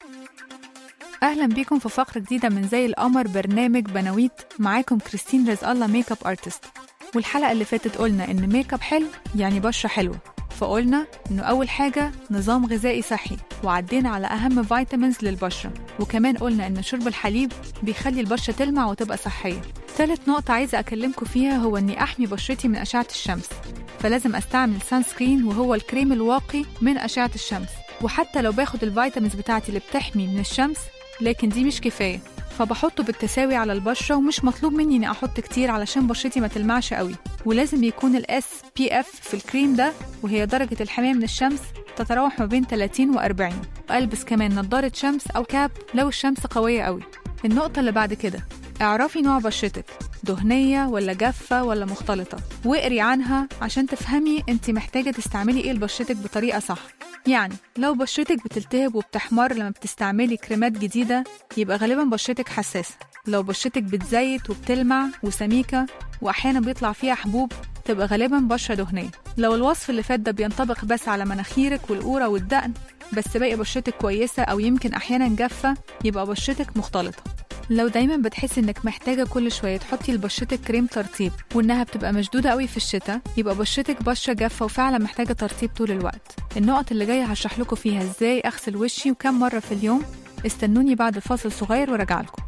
اهلا بيكم في فقره جديده من زي القمر برنامج بناويت معاكم كريستين رزق الله ميك اب ارتست والحلقه اللي فاتت قلنا ان ميك اب حلو يعني بشره حلوه فقلنا انه اول حاجه نظام غذائي صحي وعدينا على اهم فيتامينز للبشره وكمان قلنا ان شرب الحليب بيخلي البشره تلمع وتبقى صحيه تالت نقطة عايزة أكلمكم فيها هو إني أحمي بشرتي من أشعة الشمس فلازم أستعمل سان سكرين وهو الكريم الواقي من أشعة الشمس وحتى لو باخد الفيتامينز بتاعتي اللي بتحمي من الشمس لكن دي مش كفاية فبحطه بالتساوي على البشرة ومش مطلوب مني إني أحط كتير علشان بشرتي ما تلمعش قوي ولازم يكون ال SPF في الكريم ده وهي درجة الحماية من الشمس تتراوح ما بين 30 و 40 وألبس كمان نضارة شمس أو كاب لو الشمس قوية قوي النقطة اللي بعد كده اعرفي نوع بشرتك دهنية ولا جافة ولا مختلطة واقري عنها عشان تفهمي انت محتاجة تستعملي ايه لبشرتك بطريقة صح يعني لو بشرتك بتلتهب وبتحمر لما بتستعملي كريمات جديدة يبقى غالبا بشرتك حساسة لو بشرتك بتزيت وبتلمع وسميكة وأحيانا بيطلع فيها حبوب تبقى غالبا بشرة دهنية لو الوصف اللي فات ده بينطبق بس على مناخيرك والقورة والدقن بس باقي بشرتك كويسة أو يمكن أحيانا جافة يبقى بشرتك مختلطة لو دايما بتحسي انك محتاجة كل شوية تحطي لبشرتك كريم ترطيب وانها بتبقى مشدودة قوي في الشتاء يبقى بشرتك بشرة جافة وفعلا محتاجة ترطيب طول الوقت النقط اللي جاية هشرح لكم فيها ازاي اغسل وشي وكم مرة في اليوم استنوني بعد فاصل صغير وراجع لكم